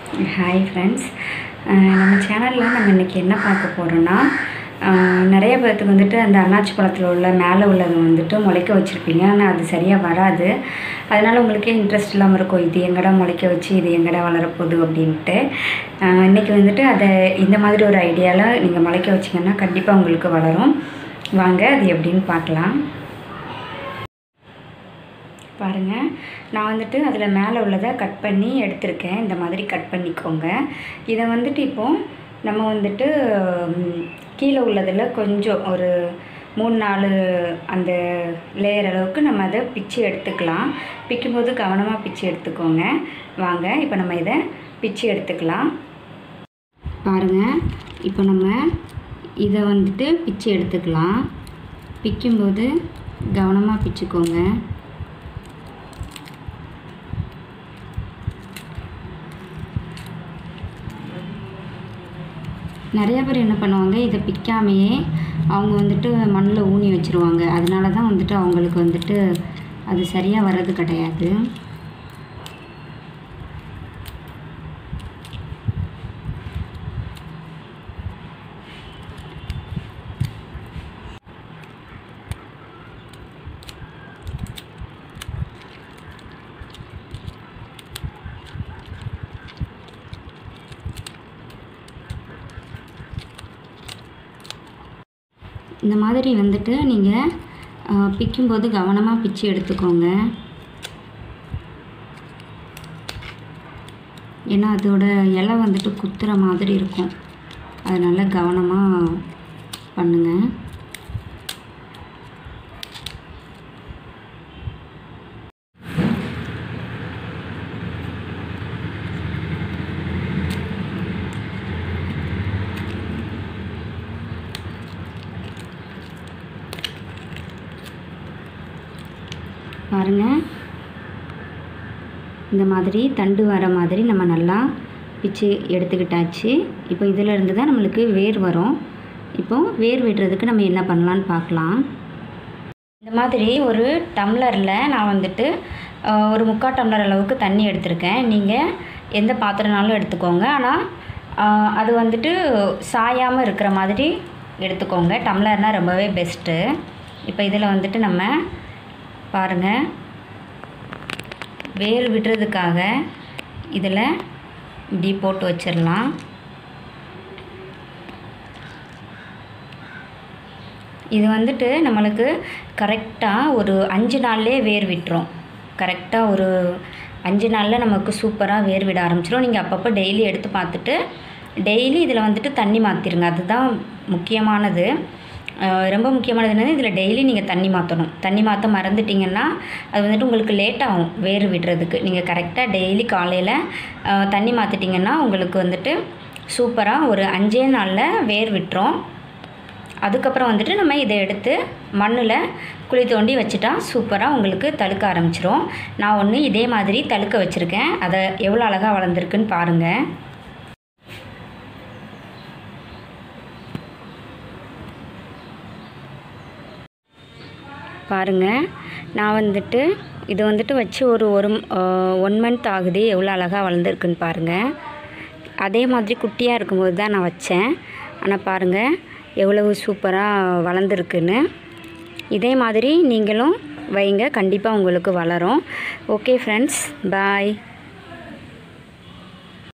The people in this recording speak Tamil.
ஹாய் ஃப்ரெண்ட்ஸ் நம்ம சேனலில் நம்ம இன்றைக்கி என்ன பார்க்க போகிறோன்னா நிறைய பேர்த்துக்கு வந்துட்டு அந்த அன்னாச்சி பழத்தில் உள்ள மேலே உள்ளது வந்துட்டு முளைக்க வச்சுருப்பீங்க ஆனால் அது சரியாக வராது அதனால் உங்களுக்கே இன்ட்ரெஸ்ட் இல்லாமல் இருக்கும் இது எங்கடா முளைக்க வச்சு இது எங்கடா வளரப்போகுது அப்படின்ட்டு இன்றைக்கி வந்துட்டு அதை இந்த மாதிரி ஒரு ஐடியாவில் நீங்கள் முளைக்க வச்சிங்கன்னா கண்டிப்பாக உங்களுக்கு வளரும் வாங்க அது எப்படின்னு பார்க்கலாம் பாருங்கள் நான் வந்துட்டு அதில் மேலே உள்ளதை கட் பண்ணி எடுத்திருக்கேன் இந்த மாதிரி கட் பண்ணிக்கோங்க இதை வந்துட்டு இப்போது நம்ம வந்துட்டு ம், கீழே உள்ளதில் கொஞ்சம் ஒரு மூணு நாலு அந்த லேயர் அளவுக்கு நம்ம அதை பிச்சு எடுத்துக்கலாம் பிக்கும்போது கவனமாக பிச்சு எடுத்துக்கோங்க வாங்க இப்போ நம்ம இதை பிச்சு எடுத்துக்கலாம் பாருங்கள் இப்போ நம்ம இதை வந்துட்டு பிச்சு எடுத்துக்கலாம் பிக்கும்போது கவனமாக பிச்சுக்கோங்க நிறைய பேர் என்ன பண்ணுவாங்க இதை பிக்காமையே அவங்க வந்துட்டு மண்ணில் ஊனி வச்சுருவாங்க அதனால தான் வந்துட்டு அவங்களுக்கு வந்துட்டு அது சரியாக வர்றது கிடையாது இந்த மாதிரி வந்துட்டு நீங்கள் பிக்கும்போது கவனமாக பிச்சு எடுத்துக்கோங்க ஏன்னா அதோட இலை வந்துட்டு குத்துற மாதிரி இருக்கும் அதனால் கவனமாக பண்ணுங்கள் பாருங்கள் இந்த மாதிரி தண்டு வர மாதிரி நம்ம நல்லா பிச்சு எடுத்துக்கிட்டாச்சு இப்போ இதில் இருந்து தான் நம்மளுக்கு வேர் வரும் இப்போ வேர் விடுறதுக்கு நம்ம என்ன பண்ணலான்னு பார்க்கலாம் இந்த மாதிரி ஒரு டம்ளரில் நான் வந்துட்டு அஹ், ஒரு முக்கால் டம்ளர் அளவுக்கு தண்ணி எடுத்திருக்கேன் நீங்கள் எந்த பாத்திரனாலும் எடுத்துக்கோங்க ஆனால் அஹ், அது வந்துட்டு சாயாமல் இருக்கிற மாதிரி எடுத்துக்கோங்க டம்ளர்னால் ரொம்பவே பெஸ்ட்டு இப்போ இதில் வந்துட்டு நம்ம பாருங்கள் வேர் விடுறதுக்காக இதில் இப்படி போட்டு வச்சிடலாம் இது வந்துட்டு நம்மளுக்கு கரெக்டாக ஒரு அஞ்சு நாள்லேயே வேர் விட்டுரும் கரெக்டாக ஒரு அஞ்சு நாளில் நமக்கு சூப்பராக வேர் விட ஆரம்பிச்சிடும் நீங்கள் அப்பப்போ டெய்லி எடுத்து பார்த்துட்டு டெய்லி இதில் வந்துட்டு தண்ணி மாற்றிருங்க அதுதான் முக்கியமானது அஹ் ரொம்ப முக்கியமானது என்னது இதில் டெய்லி நீங்கள் தண்ணி மாற்றணும் தண்ணி மாற்ற மறந்துட்டிங்கன்னா அது வந்துட்டு உங்களுக்கு லேட் ஆகும் வேர் விடுறதுக்கு நீங்கள் கரெக்டாக டெய்லி காலையில் அஹ் தண்ணி மாற்றிட்டிங்கன்னா உங்களுக்கு வந்துட்டு சூப்பராக ஒரு அஞ்சே நாளில் வேர் விட்டுரும் அதுக்கப்புறம் வந்துட்டு நம்ம இதை எடுத்து மண்ணில் குழி தோண்டி வச்சுட்டா சூப்பராக உங்களுக்கு தழுக்க ஆரம்பிச்சிரும் நான் ஒன்று இதே மாதிரி தழுக்க வச்சுருக்கேன் அதை எவ்வளோ அழகாக வளர்ந்துருக்குன்னு பாருங்கள் பாருங்கள் நான் வந்துட்டு இது வந்துட்டு வச்சு ஒரு ஒரு ஒன் மந்த் ஆகுது எவ்வளோ அழகாக வளர்ந்துருக்குன்னு பாருங்கள் அதே மாதிரி குட்டியாக இருக்கும்போது தான் நான் வச்சேன் ஆனால் பாருங்கள் எவ்வளவு சூப்பராக வளர்ந்துருக்குன்னு இதே மாதிரி நீங்களும் வைங்க கண்டிப்பாக உங்களுக்கு வளரும் ஓகே ஃப்ரெண்ட்ஸ் பாய்